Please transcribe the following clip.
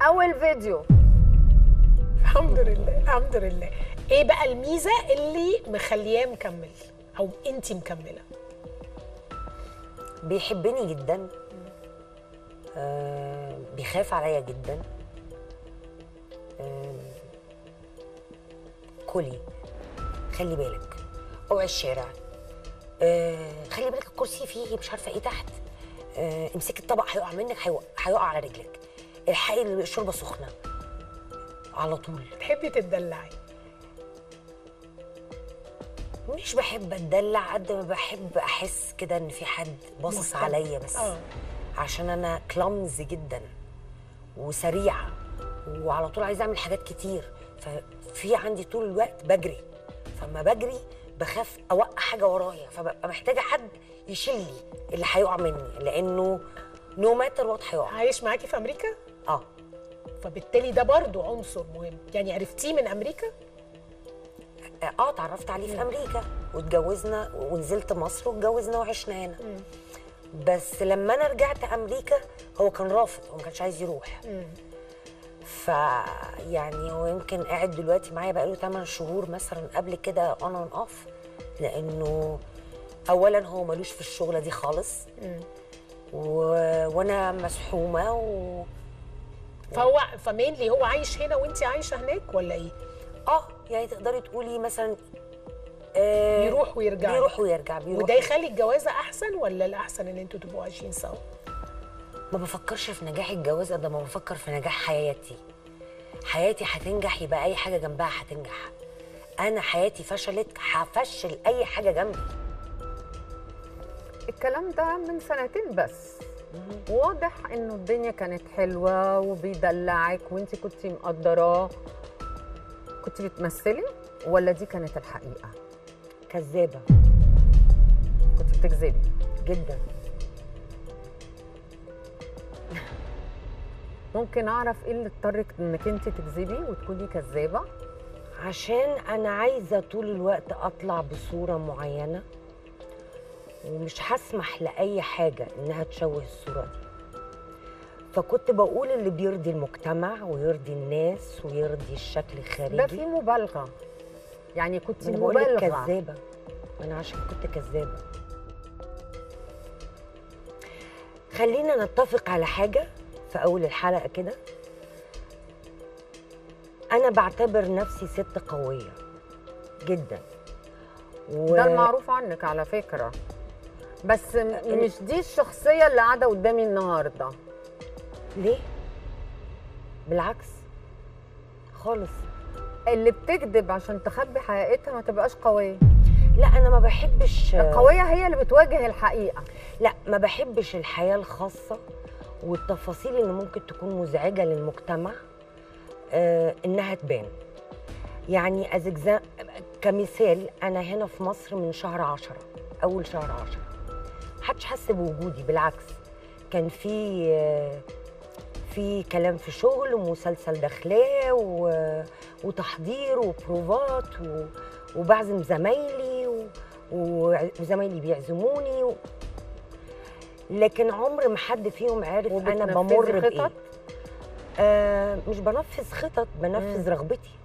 اول فيديو الحمد لله الحمد لله ايه بقى الميزه اللي مخلياه مكمل او انت مكمله بيحبني جدا آه بيخاف عليا جدا آه كلي خلي بالك اوعي الشارع آه خلي بالك الكرسي فيه مش عارفه ايه تحت آه امسكي الطبق هيقع منك هيوقع, هيقع على رجلك الحقي الشوربه سخنه على طول تحبي تدلعي مش بحب اتدلع قد ما بحب احس كده ان في حد باصص مهتم. عليا بس آه. عشان انا كلامز جدا وسريعه وعلى طول عايزه اعمل حاجات كتير ففي عندي طول الوقت بجري فلما بجري بخاف اوقع حاجه ورايا فببقى محتاجه حد يشيل لي اللي هيقع مني لانه نو ماتر وات هيقع عايش معاكي في امريكا اه فبالتالي ده برضو عنصر مهم يعني عرفتيه من امريكا اه اتعرفت عليه في امريكا واتجوزنا ونزلت مصر واتجوزنا وعشنا هنا بس لما انا رجعت امريكا هو كان رافض هو ما كانش عايز يروح ف يعني هو يمكن قاعد دلوقتي معايا بقاله 8 شهور مثلا قبل كده اون اون اوف لانه اولا هو ملوش في الشغله دي خالص و... وانا مسحومه و... فهو فمينلي هو عايش هنا وانت عايشه هناك ولا ايه اه يعني تقدري تقولي مثلا آه بيروح ويرجع بيروح ويرجع بيروح وده يخلي الجوازه احسن ولا الاحسن ان انتوا تبقوا عايشين سوا ما بفكرش في نجاح الجواز قد ما بفكر في نجاح حياتي حياتي هتنجح يبقى اي حاجه جنبها هتنجح انا حياتي فشلت هفشل اي حاجه جنبي الكلام ده من سنتين بس واضح انه الدنيا كانت حلوه وبيدلعك وانت كنت مقدراه كنت بتمثلي ولا دي كانت الحقيقه كذابه كنت بتكذبي جدا ممكن اعرف ايه اللي اضطرك انك انت تكذبي وتكوني كذابه عشان انا عايزه طول الوقت اطلع بصوره معينه ومش هسمح لاي حاجه انها تشوه الصوره دي فكنت بقول اللي بيرضي المجتمع ويرضي الناس ويرضي الشكل الخارجي ده في مبالغه يعني كنت ما انا بقول لك مبالغه كذابه ما انا عشان كنت كذابه خلينا نتفق على حاجه في اول الحلقه كده انا بعتبر نفسي ست قويه جدا و... ده المعروف عنك على فكره بس م- مش دي الشخصيه اللي قاعده قدامي النهارده ليه بالعكس خالص اللي بتكذب عشان تخبي حقيقتها ما تبقاش قويه لا انا ما بحبش القويه هي اللي بتواجه الحقيقه لا ما بحبش الحياة الخاصة والتفاصيل اللي ممكن تكون مزعجة للمجتمع آه إنها تبان يعني از كمثال أنا هنا في مصر من شهر عشرة أول شهر عشرة محدش حس بوجودي بالعكس كان في آه في كلام في شغل ومسلسل داخلاه و- وتحضير وبروفات و- وبعزم زمايلي و- و- وزمايلي بيعزموني و... لكن عمر ما حد فيهم عارف انا وبتنفذي بمر خطط؟ بايه آه مش بنفذ خطط بنفذ رغبتي